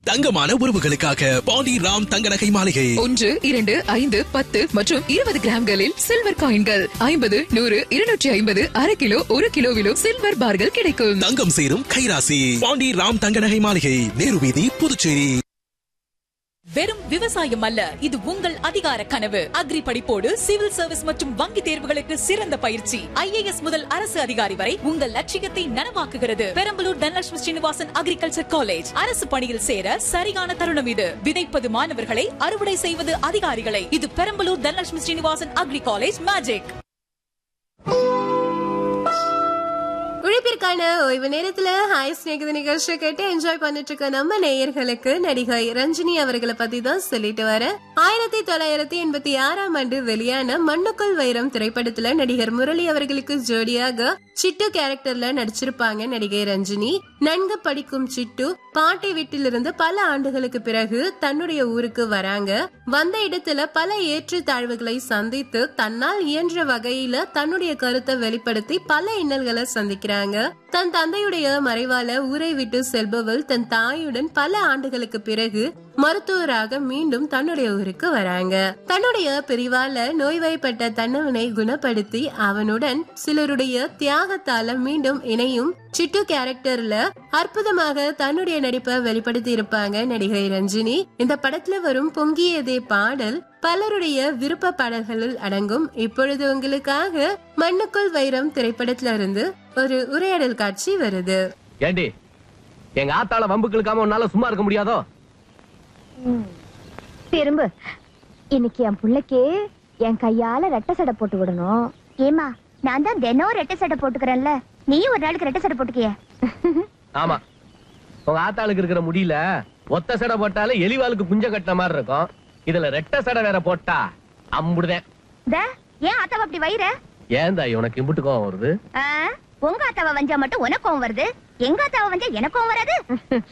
தங்கமான உறவுகளுக்காக பாண்டி ராம் தங்க நகை மாளிகை ஒன்று இரண்டு ஐந்து பத்து மற்றும் இருபது கிராம்களில் சில்வர் காயின்கள் ஐம்பது நூறு இருநூற்றி ஐம்பது அரை கிலோ ஒரு கிலோவிலும் சில்வர் பார்கள் கிடைக்கும் தங்கம் சேரும் கைராசி பாண்டி ராம் தங்க நகை மாளிகை நேரு வீதி புதுச்சேரி வெறும் விவசாயம் அல்ல இது உங்கள் அதிகார கனவு அக்ரி படிப்போடு சிவில் சர்வீஸ் மற்றும் வங்கி தேர்வுகளுக்கு சிறந்த பயிற்சி ஐஏஎஸ் முதல் அரசு அதிகாரி வரை உங்கள் லட்சியத்தை நனவாக்குகிறது பெரம்பலூர் தனலட்சுமி ஸ்ரீனிவாசன் அக்ரிகல்ச்சர் காலேஜ் அரசு பணியில் சேர சரியான தருணம் இது விதைப்பது மாணவர்களை அறுவடை செய்வது அதிகாரிகளை இது Perambalur Dhanalakshmi Srinivasan agri college magic உழைப்பிற்கான ஓய்வு நேரத்துல ஹாய் ஸ்நேகித நிகழ்ச்சியை கேட்டு என்ஜாய் பண்ணிட்டு இருக்க நம்ம நேயர்களுக்கு நடிகை ரஞ்சினி அவர்களை பத்தி தான் சொல்லிட்டு வர ஆயிரத்தி தொள்ளாயிரத்தி எண்பத்தி ஆறாம் ஆண்டு வெளியான மண்ணுக்குள் வைரம் திரைப்படத்துல நடிகர் முரளி அவர்களுக்கு ஜோடியாக சிட்டு கேரக்டர்ல நடிச்சிருப்பாங்க நடிகை ரஞ்சினி நன்கு படிக்கும் சிட்டு பாட்டி வீட்டிலிருந்து பல ஆண்டுகளுக்கு பிறகு தன்னுடைய ஊருக்கு வராங்க வந்த இடத்துல பல ஏற்றத்தாழ்வுகளை சந்தித்து தன்னால் இயன்ற வகையில தன்னுடைய கருத்தை வெளிப்படுத்தி பல இன்னல்களை சந்திக்கிறாங்க தன் தந்தையுடைய மறைவால ஊரை விட்டு செல்பவள் தன் தாயுடன் பல ஆண்டுகளுக்கு பிறகு மருத்துவராக மீண்டும் தன்னுடைய ஊருக்கு வராங்க தன்னுடைய பிரிவால நோய்வாய்ப்பட்ட தன்னவனை குணப்படுத்தி அவனுடன் சிலருடைய தியாகத்தால மீண்டும் இணையும் சிட்டு கேரக்டர்ல அற்புதமாக தன்னுடைய நடிப்பை வெளிப்படுத்தி இருப்பாங்க நடிகை ரஞ்சினி இந்த படத்துல வரும் பொங்கியதே பாடல் பலருடைய விருப்ப பாடல்களில் அடங்கும் இப்பொழுது உங்களுக்காக மண்ணுக்குள் வைரம் திரைப்படத்துல இருந்து ஒரு உரையாடல் காட்சி வருது ஏண்டி எங்க ஆத்தாள வம்புக்கு இழுக்காம உன்னால சும்மா இருக்க முடியாதோ திரும்ப இன்னைக்கு என் புள்ளைக்கு என் கையால ரெட்டை சடை போட்டு விடணும் ஏமா நான் தான் தினம் ரெட்டை சடை போட்டுக்கிறேன்ல நீயும் ஒரு நாளைக்கு ரெட்டை சடை போட்டுக்கிய ஆமா உங்க ஆத்தாளுக்கு இருக்கிற முடியல ஒத்த சடை போட்டாலே எலிவாளுக்கு குஞ்ச கட்டின மாதிரி இருக்கும் இதுல ரெட்டை சடை வேற போட்டா அம்புடுதேன் ஏன் ஆத்தாவ அப்படி வயிற ஏன் தாய் உனக்கு இம்புட்டு கோவம் வருது உங்க ஆத்தாவ வஞ்சா மட்டும் உனக்கும் வருது எங்க ஆத்தாவ வஞ்சா எனக்கும் வராது